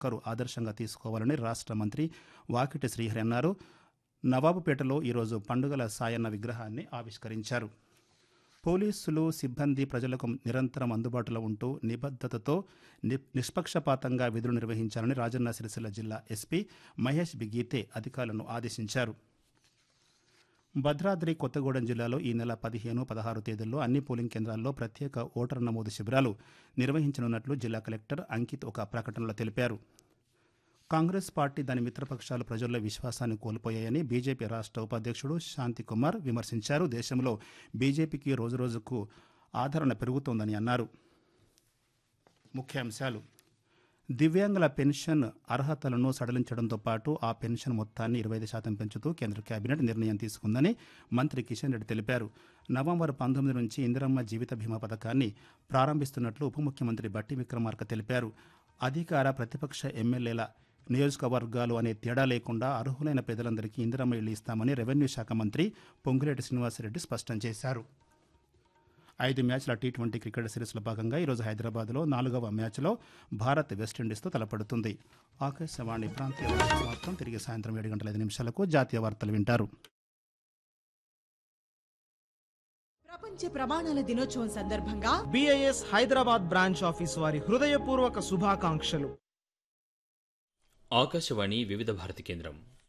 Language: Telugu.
ఒక్కరూ ఆదర్శంగా తీసుకోవాలని రాష్ట్ర మంత్రి వాకిటి శ్రీహరి అన్నారు నవాబుపేటలో ఈరోజు పండుగల సాయన్న విగ్రహాన్ని ఆవిష్కరించారు పోలీసులు సిబ్బంది ప్రజలకు నిరంతరం అందుబాటులో ఉంటూ నిబద్ధతతో ని నిష్పక్షపాతంగా విధులు నిర్వహించాలని రాజన్న సిరిసిల్ల జిల్లా ఎస్పీ మహేష్ బిగీతే అధికారులను ఆదేశించారు భద్రాద్రి కొత్తగూడెం జిల్లాలో ఈ నెల పదిహేను పదహారు తేదీల్లో అన్ని పోలింగ్ కేంద్రాల్లో ప్రత్యేక ఓటర్ నమోదు శిబిరాలు నిర్వహించనున్నట్లు జిల్లా కలెక్టర్ అంకిత్ ఒక ప్రకటనలో తెలిపారు కాంగ్రెస్ పార్టీ దాని మిత్రపక్షాలు ప్రజల్లో విశ్వాసాన్ని కోల్పోయాయని బీజేపీ రాష్ట్ర ఉపాధ్యక్షుడు శాంతికుమార్ విమర్శించారు దేశంలో బీజేపీకి రోజురోజుకు ఆదరణ పెరుగుతోందని అన్నారు ముఖ్యాంశాలు దివ్యాంగుల పెన్షన్ అర్హతలను సడలించడంతో పాటు ఆ పెన్షన్ మొత్తాన్ని ఇరవై ఐదు శాతం పెంచుతూ కేంద్ర కేబినెట్ నిర్ణయం తీసుకుందని మంత్రి కిషన్ రెడ్డి తెలిపారు నవంబర్ పంతొమ్మిది నుంచి ఇందిరమ్మ జీవిత బీమా పథకాన్ని ప్రారంభిస్తున్నట్లు ఉప ముఖ్యమంత్రి బట్టి విక్రమార్క తెలిపారు అధికార ప్రతిపక్ష ఎమ్మెల్యేల నియోజకవర్గాలు అనే తేడా లేకుండా అర్హులైన పేదలందరికీ ఇందిరమ్మ ఇళ్లు ఇస్తామని రెవెన్యూ శాఖ మంత్రి పొంగులేటి శ్రీనివాసరెడ్డి స్పష్టం చేశారు ఐదు మ్యాచ్ల టీ ట్వంటీ క్రికెట్ సిరీస్లో భాగంగా ఈరోజు హైదరాబాద్లో నాలుగవ మ్యాచ్లో భారత్ వెస్టిండీస్తో తలపడుతుంది ఆకాశవాణి ప్రాంతీయ వార్తలు సమాప్తం తిరిగి సాయంత్రం ఏడు గంటల ఐదు నిమిషాలకు జాతీయ వార్తలు వింటారు ప్రపంచ ప్రమాణాల దినోత్సవం సందర్భంగా బిఐఎస్ హైదరాబాద్ బ్రాంచ్ ఆఫీస్ వారి హృదయపూర్వక శుభాకాంక్షలు ఆకాశవాణి వివిధ భారతి కేంద్రం